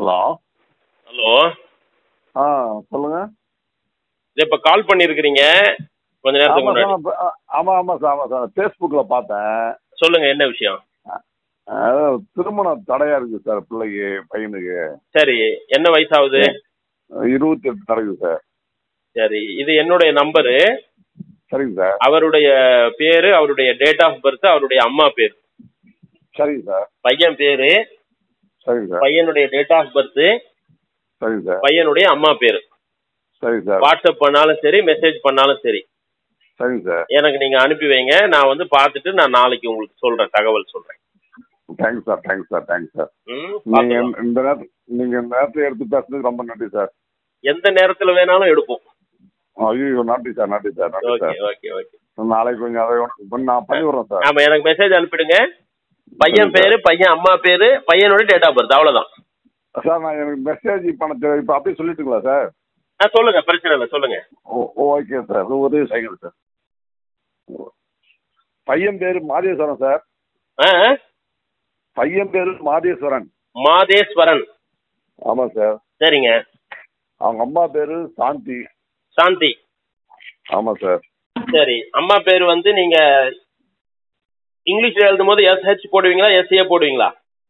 Hello hello ஆ சொல்லுங்க இது இப்போ கால் பண்ணியிருக்கிறீங்க கொஞ்ச நேரத்துக்கு ஆமாம் முன்னாடி சார் இப்ப- ஆ- ஆமாம் ஆமாம் சார் ஆமாம் சார் ஃபேஸ்புக்கில் பார்த்தேன் சொல்லுங்க என்ன விஷயம் அதாவது திருமணம் தடையாக இருக்குது சார் பிள்ளைக்கு பையனுக்கு சரி என்ன வயசாகுது இருபத்தி எட்டு நடக்குது சார் சரி இது என்னுடைய நம்பரு சரிங்க சார் அவருடைய பேரு அவருடைய டேட் ஆஃப் பர்த் அவருடைய அம்மா பேர் சரிங்க சார் பையன் பேரு சரிங்க சார் பையனுடைய டேட் ஆஃப் பர்த் சரிங்க சார் பையனுடைய அம்மா பேரு சரிங்க சார் வாட்ஸ்அப் பண்ணாலும் சரி மெசேஜ் பண்ணாலும் சரி சரிங்க சார் எனக்கு நீங்க அனுப்பி வைங்க நான் வந்து பார்த்துட்டு நான் நாளைக்கு உங்களுக்கு சொல்றேன் தகவல் சொல்றேன் thanks sir thanks sir thanks sir ம், நீங்கள் பார்த்துக்கலாம். இந்த நேரத்தில் நீங்கள் இந்த நேரத்தில் எடுத்து பேசுனதுக்கு ரொம்ப நன்றி சார் எந்த நேரத்துல வேணாலும் எடுப்போம் ஐயோ நன்றி சார் நன்றி சார் நன்றி ஓகே சார் ஓகே ஓகே நாளைக்கு கொஞ்சம் அதை கொஞ்சம் நான் பண்ணி விட்றேன் சார் ஆமா எனக்கு மெசேஜ் அனுப்பிடுங்க பையன் சரி, பேரு பையன் அம்மா பேரு பையனோட டேட் ஆஃப் பர்த் அவ்வளவுதான் சார் நான் எனக்கு மெசேஜ் பண்ண தெ- இப்போ அப்படியே சொல்லிட்டுங்களா சார் ஆ சொல்லுங்க பிரச்சனை இல்லை சொல்லுங்க ஓ ஓகே சார் அது உதவி செய்யுங்க சார் பையன் பேர் மாதேஸ்வரன் சார் ஆ ஆ. பையன் பேர் மாதேஸ்வரன் மாதேஸ்வரன் ஆமாம் சார் சரிங்க அவங்க அம்மா பேர் சாந்தி சாந்தி ஆமாம் சார் சரி அம்மா பேர் வந்து நீங்க இங்கிலீஷ்ல எழுதும் போது எஸ்ஹெச் போடுவீங்களா எஸ்ஏ போடுவீங்களா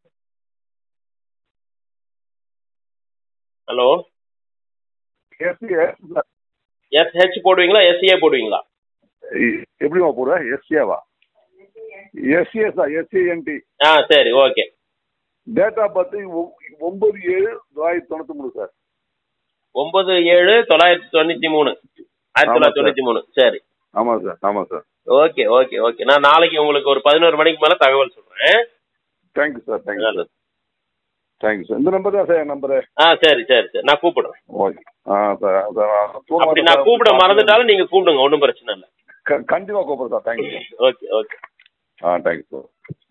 ஹலோ எஸ்சி எஸ்ஹெச் போடுவீங்களா எஸ்ஏ போடுவீங்களா எப்படிமா போடுவேன் எஸ்சிஏவா எஸ்சிஏ சார் எஸ்சிஎன்டி ஆ சரி ஓகே டேட் ஆஃப் பர்த் ஒன்பது ஏழு தொள்ளாயிரத்தி தொண்ணூற்றி மூணு சார் ஒன்பது ஏழு தொள்ளாயிரத்தி தொண்ணூத்தி மூணு ஆயிரத்தி ஆமா, தொள்ளாயிரத்தி சார். தொண்ணூத்தி மூணு சரி ஆமாம் சார் ஆமாம் சார் ஓகே ஓகே ஓகே நான் நாளைக்கு உங்களுக்கு ஒரு பதினோரு மணிக்கு மேல தகவல் சொல்றேன் தேங்க்யூ சார் தேங்க்யூ சார் நல்லது தேங்க்யூ சார் இந்த நம்பர் தான் சார் என் நம்பரு ஆ சரி சரி சரி நான் கூப்பிடுறேன் ஓகே ஆ சார் சார் அப்படி நான் கூப்பிட மறந்துட்டாலும் நீங்க கூப்பிடுங்க ஒன்றும் பிரச்சனை இல்லை கண்டிப்பாக கூப்பிடுறேன் சார் தேங்க்யூ ஓகே ஓகே ஆ தேங்க்யூ சார்